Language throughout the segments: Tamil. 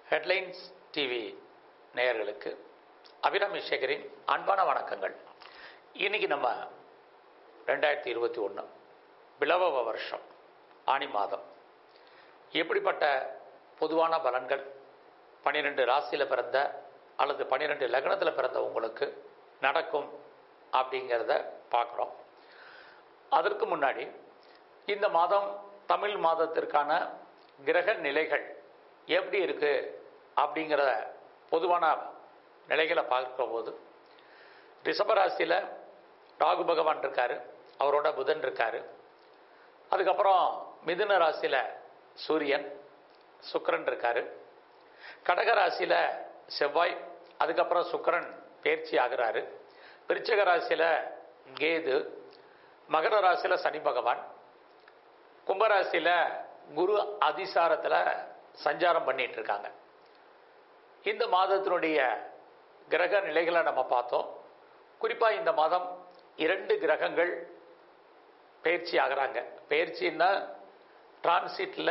ஹெட்லைன்ஸ் டிவி நேயர்களுக்கு அபிராமி சேகரின் அன்பான வணக்கங்கள் இன்னைக்கு நம்ம ரெண்டாயிரத்தி இருபத்தி ஒன்று பிளவ வருஷம் ஆணி மாதம் எப்படிப்பட்ட பொதுவான பலன்கள் பன்னிரெண்டு ராசியில் பிறந்த அல்லது பன்னிரெண்டு லக்னத்தில் பிறந்த உங்களுக்கு நடக்கும் அப்படிங்கிறத பார்க்குறோம் அதற்கு முன்னாடி இந்த மாதம் தமிழ் மாதத்திற்கான கிரக நிலைகள் எப்படி இருக்கு அப்படிங்கிற பொதுவான நிலைகளை பார்க்கும்போது ரிஷபராசியில் ராகு பகவான் இருக்காரு அவரோட புதன் இருக்காரு அதுக்கப்புறம் மிதுன ராசியில் சூரியன் சுக்கிரன் இருக்காரு கடக ராசியில் செவ்வாய் அதுக்கப்புறம் சுக்கிரன் பயிற்சி ஆகிறாரு விருச்சக ராசியில் கேது மகர ராசியில் சனி பகவான் கும்பராசியில் குரு அதிசாரத்தில் சஞ்சாரம் பண்ணிட்டு இருக்காங்க இந்த மாதத்தினுடைய கிரக நிலைகளை நம்ம பார்த்தோம் குறிப்பாக இந்த மாதம் இரண்டு கிரகங்கள் பயிற்சி ஆகிறாங்க பயிற்சின்னா டிரான்சிட்டில்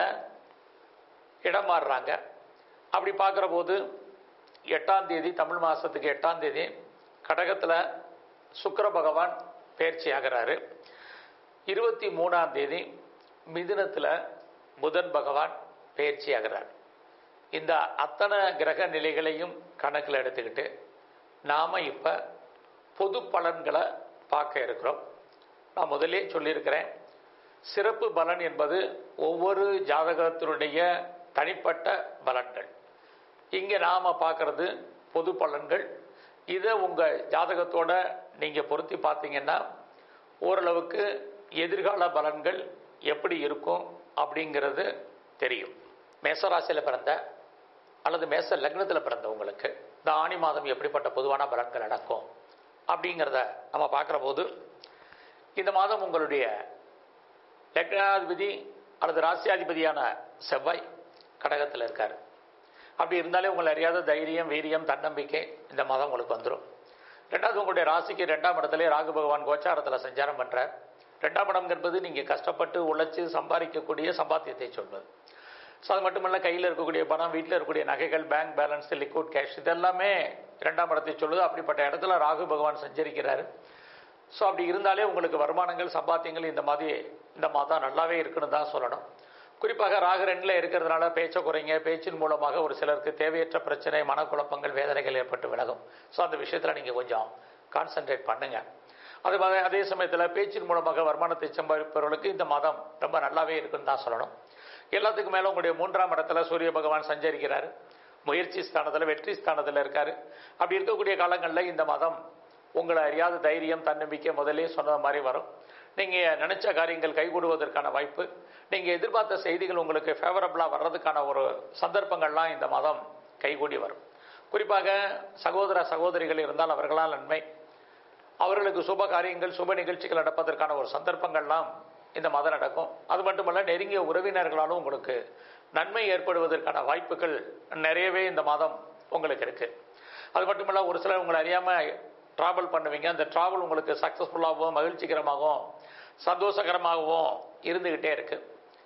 இடம் மாறுறாங்க அப்படி பார்க்குற போது எட்டாம் தேதி தமிழ் மாதத்துக்கு எட்டாம் தேதி கடகத்தில் சுக்கிர பகவான் பயிற்சி ஆகிறாரு இருபத்தி மூணாம் தேதி மிதுனத்தில் புதன் பகவான் பயிற்சி ஆகிறார் இந்த அத்தனை கிரக நிலைகளையும் கணக்கில் எடுத்துக்கிட்டு நாம் இப்போ பொது பலன்களை பார்க்க இருக்கிறோம் நான் முதலே சொல்லியிருக்கிறேன் சிறப்பு பலன் என்பது ஒவ்வொரு ஜாதகத்தினுடைய தனிப்பட்ட பலன்கள் இங்கே நாம் பார்க்கறது பொது பலன்கள் இதை உங்கள் ஜாதகத்தோட நீங்கள் பொருத்தி பார்த்தீங்கன்னா ஓரளவுக்கு எதிர்கால பலன்கள் எப்படி இருக்கும் அப்படிங்கிறது தெரியும் மேசராசியில் பிறந்த அல்லது மேச லக்னத்தில் பிறந்தவங்களுக்கு இந்த ஆணி மாதம் எப்படிப்பட்ட பொதுவான பலன்கள் நடக்கும் அப்படிங்கிறத நம்ம பார்க்குற போது இந்த மாதம் உங்களுடைய லக்னாதிபதி அல்லது ராசியாதிபதியான செவ்வாய் கடகத்தில் இருக்கார் அப்படி இருந்தாலே உங்களை அறியாத தைரியம் வீரியம் தன்னம்பிக்கை இந்த மாதம் உங்களுக்கு வந்துடும் ரெண்டாவது உங்களுடைய ராசிக்கு ரெண்டாம் இடத்துல ராகு பகவான் கோச்சாரத்தில் சஞ்சாரம் பண்ணுறார் ரெண்டாம் இடம் என்பது நீங்கள் கஷ்டப்பட்டு உழைச்சி சம்பாதிக்கக்கூடிய சம்பாத்தியத்தை சொல்வது ஸோ அது மட்டுமல்ல கையில் இருக்கக்கூடிய பணம் வீட்டில் இருக்கக்கூடிய நகைகள் பேங்க் பேலன்ஸ் லிக்விட் கேஷ் இதெல்லாமே இரண்டாம் இடத்தை சொல்லுது அப்படிப்பட்ட இடத்துல ராகு பகவான் சஞ்சரிக்கிறாரு ஸோ அப்படி இருந்தாலே உங்களுக்கு வருமானங்கள் சம்பாத்தியங்கள் இந்த மாதிரி இந்த மாதம் நல்லாவே இருக்குன்னு தான் சொல்லணும் குறிப்பாக ராகு ரெண்டில் இருக்கிறதுனால பேச்சை குறைங்க பேச்சின் மூலமாக ஒரு சிலருக்கு தேவையற்ற பிரச்சனை மனக்குழப்பங்கள் வேதனைகள் ஏற்பட்டு விலகும் ஸோ அந்த விஷயத்தில் நீங்கள் கொஞ்சம் கான்சென்ட்ரேட் பண்ணுங்க அது மாதிரி அதே சமயத்தில் பேச்சின் மூலமாக வருமானத்தை சம்பாதிப்பவர்களுக்கு இந்த மாதம் ரொம்ப நல்லாவே இருக்குன்னு தான் சொல்லணும் எல்லாத்துக்கும் மேலே உங்களுடைய மூன்றாம் இடத்துல சூரிய பகவான் சஞ்சரிக்கிறார் முயற்சி ஸ்தானத்தில் வெற்றி ஸ்தானத்தில் இருக்காரு அப்படி இருக்கக்கூடிய காலங்களில் இந்த மாதம் உங்களை அறியாத தைரியம் தன்னம்பிக்கை முதலே சொன்ன மாதிரி வரும் நீங்கள் நினைச்ச காரியங்கள் கைகூடுவதற்கான வாய்ப்பு நீங்கள் எதிர்பார்த்த செய்திகள் உங்களுக்கு ஃபேவரபிளாக வர்றதுக்கான ஒரு சந்தர்ப்பங்கள்லாம் இந்த மாதம் கைகூடி வரும் குறிப்பாக சகோதர சகோதரிகள் இருந்தால் அவர்களால் நன்மை அவர்களுக்கு சுப காரியங்கள் சுப நிகழ்ச்சிகள் நடப்பதற்கான ஒரு சந்தர்ப்பங்கள்லாம் இந்த மாதம் நடக்கும் அது மட்டுமல்ல நெருங்கிய உறவினர்களாலும் உங்களுக்கு நன்மை ஏற்படுவதற்கான வாய்ப்புகள் நிறையவே இந்த மாதம் உங்களுக்கு இருக்கு அது மட்டுமல்ல ஒரு சிலர் உங்களை அறியாமல் ட்ராவல் பண்ணுவீங்க அந்த ட்ராவல் உங்களுக்கு சக்ஸஸ்ஃபுல்லாகவும் மகிழ்ச்சிகரமாகவும் சந்தோஷகரமாகவும் இருந்துக்கிட்டே இருக்கு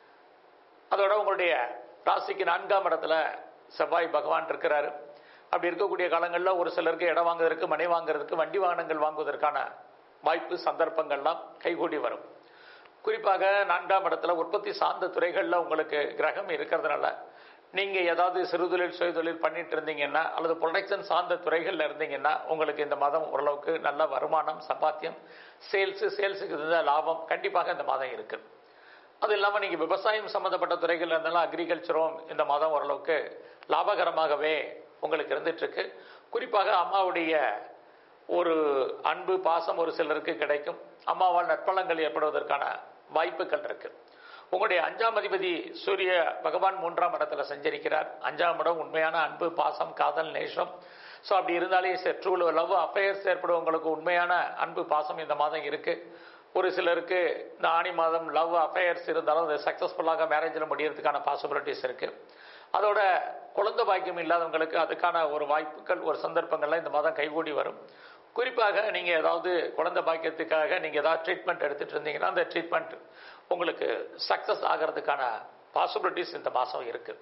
அதோட உங்களுடைய ராசிக்கு நான்காம் இடத்துல செவ்வாய் பகவான் இருக்கிறாரு அப்படி இருக்கக்கூடிய காலங்களில் ஒரு சிலருக்கு இடம் வாங்குவதற்கு மனை வாங்குறதுக்கு வண்டி வாகனங்கள் வாங்குவதற்கான வாய்ப்பு சந்தர்ப்பங்கள்லாம் கைகூடி வரும் குறிப்பாக நான்காம் இடத்துல உற்பத்தி சார்ந்த துறைகளில் உங்களுக்கு கிரகம் இருக்கிறதுனால நீங்கள் ஏதாவது சிறுதொழில் சுயதொழில் பண்ணிட்டு இருந்தீங்கன்னா அல்லது ப்ரொடக்ஷன் சார்ந்த துறைகளில் இருந்தீங்கன்னா உங்களுக்கு இந்த மாதம் ஓரளவுக்கு நல்ல வருமானம் சம்பாத்தியம் சேல்ஸு சேல்ஸுக்கு இருந்த லாபம் கண்டிப்பாக இந்த மாதம் இருக்குது அது இல்லாமல் நீங்கள் விவசாயம் சம்மந்தப்பட்ட துறைகள் இருந்தாலும் அக்ரிகல்ச்சரும் இந்த மாதம் ஓரளவுக்கு லாபகரமாகவே உங்களுக்கு இருந்துகிட்ருக்கு குறிப்பாக அம்மாவுடைய ஒரு அன்பு பாசம் ஒரு சிலருக்கு கிடைக்கும் அம்மாவால் நற்பலங்கள் ஏற்படுவதற்கான வாய்ப்புகள் இருக்கு உங்களுடைய அஞ்சாம் அதிபதி சூரிய பகவான் மூன்றாம் இடத்துல சஞ்சரிக்கிறார் அஞ்சாம் இடம் உண்மையான அன்பு பாசம் காதல் நேசம் ஸோ அப்படி இருந்தாலே ட்ரூ லவ் அஃபேர்ஸ் ஏற்படுவவங்களுக்கு உண்மையான அன்பு பாசம் இந்த மாதம் இருக்கு ஒரு சிலருக்கு இந்த ஆணி மாதம் லவ் அஃபேர்ஸ் இருந்தாலும் அது சக்ஸஸ்ஃபுல்லாக மேரேஜில் முடியறதுக்கான பாசிபிலிட்டிஸ் இருக்கு அதோட குழந்தை பாக்கியம் இல்லாதவங்களுக்கு அதுக்கான ஒரு வாய்ப்புகள் ஒரு சந்தர்ப்பங்கள்லாம் இந்த மாதம் கைகூடி வரும் குறிப்பாக நீங்கள் ஏதாவது குழந்தை பாக்கியத்துக்காக நீங்கள் ஏதாவது ட்ரீட்மெண்ட் எடுத்துகிட்டு இருந்தீங்கன்னா அந்த ட்ரீட்மெண்ட் உங்களுக்கு சக்ஸஸ் ஆகிறதுக்கான பாசிபிலிட்டிஸ் இந்த மாதம் இருக்குது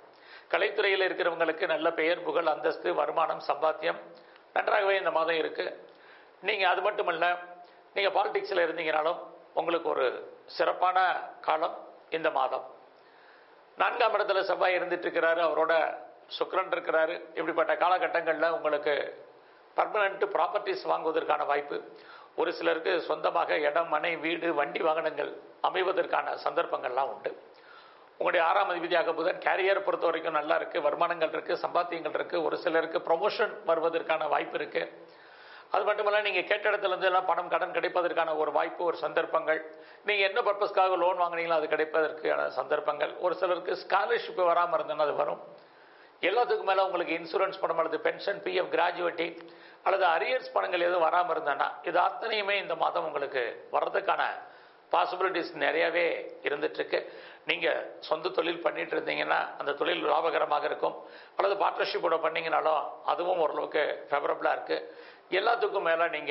கலைத்துறையில் இருக்கிறவங்களுக்கு நல்ல பெயர் புகழ் அந்தஸ்து வருமானம் சம்பாத்தியம் நன்றாகவே இந்த மாதம் இருக்குது நீங்கள் அது மட்டும் இல்லை நீங்கள் பாலிடிக்ஸில் இருந்தீங்கனாலும் உங்களுக்கு ஒரு சிறப்பான காலம் இந்த மாதம் நான்காம் இடத்துல செவ்வாய் இருந்துட்டு இருக்கிறாரு அவரோட சுக்கிரன் இருக்கிறாரு இப்படிப்பட்ட காலகட்டங்களில் உங்களுக்கு பர்மனண்ட் ப்ராப்பர்ட்டிஸ் வாங்குவதற்கான வாய்ப்பு ஒரு சிலருக்கு சொந்தமாக இடம் மனை வீடு வண்டி வாகனங்கள் அமைவதற்கான சந்தர்ப்பங்கள்லாம் உண்டு உங்களுடைய ஆறாம் அதிபதியாக புதன் கேரியர் பொறுத்த வரைக்கும் நல்லா இருக்கு வருமானங்கள் இருக்கு சம்பாத்தியங்கள் இருக்கு ஒரு சிலருக்கு ப்ரொமோஷன் வருவதற்கான வாய்ப்பு இருக்கு அது மட்டுமல்ல நீங்க கேட்ட இடத்துல இருந்து எல்லாம் பணம் கடன் கிடைப்பதற்கான ஒரு வாய்ப்பு ஒரு சந்தர்ப்பங்கள் நீங்க என்ன பர்பஸ்க்காக லோன் வாங்குனீங்களோ அது கிடைப்பதற்கான சந்தர்ப்பங்கள் ஒரு சிலருக்கு ஸ்காலர்ஷிப் வராமல் இருந்ததுன்னா அது வரும் எல்லாத்துக்கும் மேலே உங்களுக்கு இன்சூரன்ஸ் பணம் அல்லது பென்ஷன் பிஎஃப் கிராஜுவேட்டி அல்லது அரியர்ஸ் பணங்கள் எதுவும் வராமல் இருந்தேன்னா இது அத்தனையுமே இந்த மாதம் உங்களுக்கு வர்றதுக்கான பாசிபிலிட்டிஸ் நிறையவே இருந்துட்டு இருக்கு நீங்க சொந்த தொழில் பண்ணிட்டு இருந்தீங்கன்னா அந்த தொழில் லாபகரமாக இருக்கும் அல்லது பார்ட்னர்ஷிப்போட பண்ணீங்கனாலும் அதுவும் ஓரளவுக்கு ஃபேவரபிளா இருக்கு எல்லாத்துக்கும் மேல நீங்க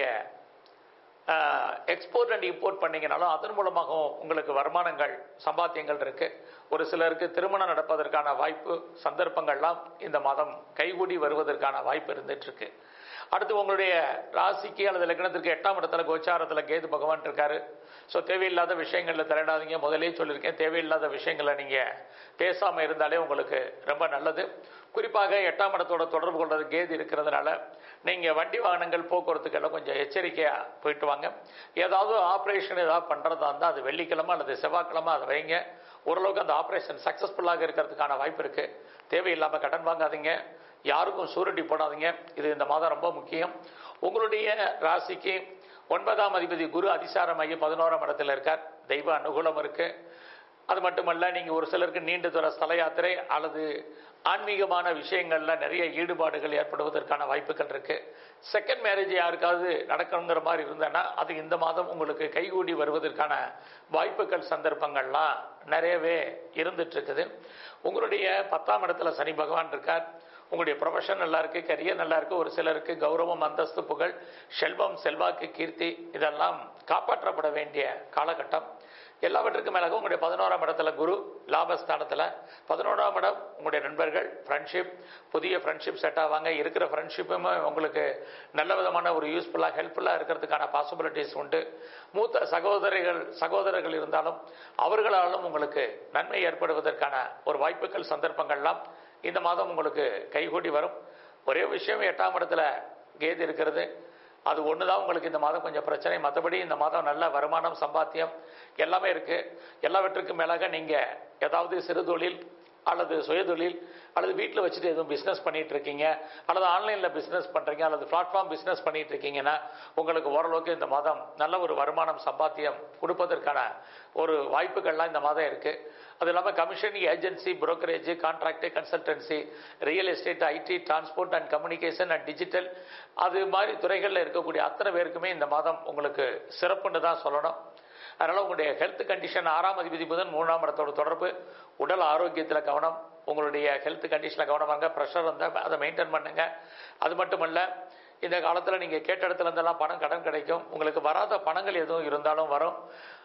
எக்ஸ்போர்ட் அண்ட் இம்போர்ட் பண்ணீங்கனாலும் அதன் மூலமாகவும் உங்களுக்கு வருமானங்கள் சம்பாத்தியங்கள் இருக்கு ஒரு சிலருக்கு திருமணம் நடப்பதற்கான வாய்ப்பு சந்தர்ப்பங்கள்லாம் இந்த மாதம் கைகூடி வருவதற்கான வாய்ப்பு இருந்துட்டு இருக்கு அடுத்து உங்களுடைய ராசிக்கு அல்லது லக்னத்திற்கு எட்டாம் இடத்துல கோச்சாரத்துல கேது பகவான் இருக்காரு ஸோ தேவையில்லாத விஷயங்கள்ல தலையிடாதீங்க முதலே சொல்லியிருக்கேன் தேவையில்லாத விஷயங்களை நீங்க பேசாம இருந்தாலே உங்களுக்கு ரொம்ப நல்லது குறிப்பாக எட்டாம் இடத்தோட தொடர்பு கொள்றது கேது இருக்கிறதுனால நீங்க வண்டி வாகனங்கள் போக்குவரத்துக்கெல்லாம் கொஞ்சம் எச்சரிக்கையா போயிட்டு வாங்க ஏதாவது ஆப்ரேஷன் ஏதாவது பண்றதா இருந்தால் அது வெள்ளிக்கிழமை அல்லது செவ்வாய்க்கிழமை அதை வைங்க ஓரளவுக்கு அந்த ஆப்ரேஷன் சக்சஸ்ஃபுல்லாக இருக்கிறதுக்கான வாய்ப்பு இருக்கு தேவையில்லாம கடன் வாங்காதீங்க யாருக்கும் சூரட்டி போடாதீங்க இது இந்த மாதம் ரொம்ப முக்கியம் உங்களுடைய ராசிக்கு ஒன்பதாம் அதிபதி குரு அதிசாரமாகி பதினோராம் இடத்துல இருக்கார் தெய்வ அனுகூலம் இருக்கு அது மட்டுமல்ல நீங்க ஒரு சிலருக்கு நீண்ட தூர ஸ்தல யாத்திரை அல்லது ஆன்மீகமான விஷயங்கள்ல நிறைய ஈடுபாடுகள் ஏற்படுவதற்கான வாய்ப்புகள் இருக்கு செகண்ட் மேரேஜ் யாருக்காவது நடக்கணுங்கிற மாதிரி இருந்தேன்னா அது இந்த மாதம் உங்களுக்கு கைகூடி வருவதற்கான வாய்ப்புகள் சந்தர்ப்பங்கள்லாம் நிறையவே இருந்துட்டு இருக்குது உங்களுடைய பத்தாம் இடத்துல சனி பகவான் இருக்கார் உங்களுடைய ப்ரொஃபஷன் நல்லா இருக்கு கரியர் நல்லா இருக்கு ஒரு சிலருக்கு கௌரவம் அந்தஸ்து புகழ் செல்வம் செல்வாக்கு கீர்த்தி இதெல்லாம் காப்பாற்றப்பட வேண்டிய காலகட்டம் எல்லாவற்றுக்கும் மேலாக உங்களுடைய பதினோராம் இடத்துல குரு லாபஸ்தானத்தில் பதினோராம் இடம் உங்களுடைய நண்பர்கள் ஃப்ரெண்ட்ஷிப் புதிய ஃப்ரெண்ட்ஷிப் செட் ஆவாங்க இருக்கிற ஃப்ரெண்ட்ஷிப்புமே உங்களுக்கு நல்ல விதமான ஒரு யூஸ்ஃபுல்லாக ஹெல்ப்ஃபுல்லாக இருக்கிறதுக்கான பாசிபிலிட்டிஸ் உண்டு மூத்த சகோதரிகள் சகோதரர்கள் இருந்தாலும் அவர்களாலும் உங்களுக்கு நன்மை ஏற்படுவதற்கான ஒரு வாய்ப்புகள் சந்தர்ப்பங்கள்லாம் இந்த மாதம் உங்களுக்கு கைகூடி வரும் ஒரே விஷயம் எட்டாம் இடத்துல கேது இருக்கிறது அது ஒன்று தான் உங்களுக்கு இந்த மாதம் கொஞ்சம் பிரச்சனை மற்றபடி இந்த மாதம் நல்ல வருமானம் சம்பாத்தியம் எல்லாமே இருக்கு எல்லாவற்றுக்கும் மேலாக நீங்கள் ஏதாவது சிறு தொழில் அல்லது சுயதொழில் அல்லது வீட்டில் வச்சுட்டு எதுவும் பிஸ்னஸ் பண்ணிட்டு இருக்கீங்க அல்லது ஆன்லைனில் பிஸ்னஸ் பண்ணுறீங்க அல்லது பிளாட்ஃபார்ம் பிஸ்னஸ் பண்ணிட்டு இருக்கீங்கன்னா உங்களுக்கு ஓரளவுக்கு இந்த மாதம் நல்ல ஒரு வருமானம் சம்பாத்தியம் கொடுப்பதற்கான ஒரு வாய்ப்புகள்லாம் இந்த மாதம் இருக்கு அது இல்லாமல் commission agency brokerage contract consultancy real estate IT transport and communication and digital அது மாதிரி துறைகளில் இருக்கக்கூடிய அத்தனை பேருக்குமே இந்த மாதம் உங்களுக்கு சிறப்புன்னு தான் சொல்லணும் அதனால உங்களுடைய ஹெல்த் கண்டிஷன் ஆறாம் அதிபதி புதன் மூணாம் இடத்தோட தொடர்பு உடல் ஆரோக்கியத்தில் கவனம் உங்களுடைய ஹெல்த் கண்டிஷனில் கவனம் வாங்க ப்ரெஷர் இருந்தால் அதை மெயின்டைன் பண்ணுங்க அது மட்டுமல்ல இந்த காலத்தில் நீங்கள் கேட்ட இடத்துல இருந்தெல்லாம் பணம் கடன் கிடைக்கும் உங்களுக்கு வராத பணங்கள் எதுவும் இருந்தாலும் வரும்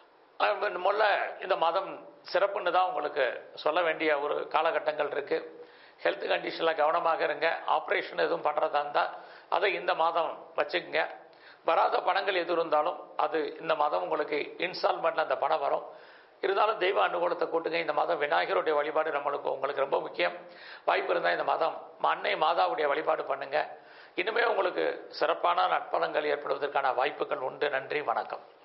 முதல்ல இந்த மாதம் சிறப்புன்னு தான் உங்களுக்கு சொல்ல வேண்டிய ஒரு காலகட்டங்கள் இருக்கு ஹெல்த் கண்டிஷனில் கவனமாக இருங்க ஆப்ரேஷன் எதுவும் பண்ணுறதா இருந்தால் அதை இந்த மாதம் வச்சுக்கோங்க வராத பணங்கள் எது இருந்தாலும் அது இந்த மாதம் உங்களுக்கு இன்ஸ்டால்மெண்ட்ல அந்த பணம் வரும் இருந்தாலும் தெய்வ அனுகூலத்தை கூட்டுங்க இந்த மாதம் விநாயகருடைய வழிபாடு நம்மளுக்கு உங்களுக்கு ரொம்ப முக்கியம் வாய்ப்பு இருந்தால் இந்த மாதம் அன்னை மாதாவுடைய வழிபாடு பண்ணுங்க இனிமே உங்களுக்கு சிறப்பான நட்பலங்கள் ஏற்படுவதற்கான வாய்ப்புகள் உண்டு நன்றி வணக்கம்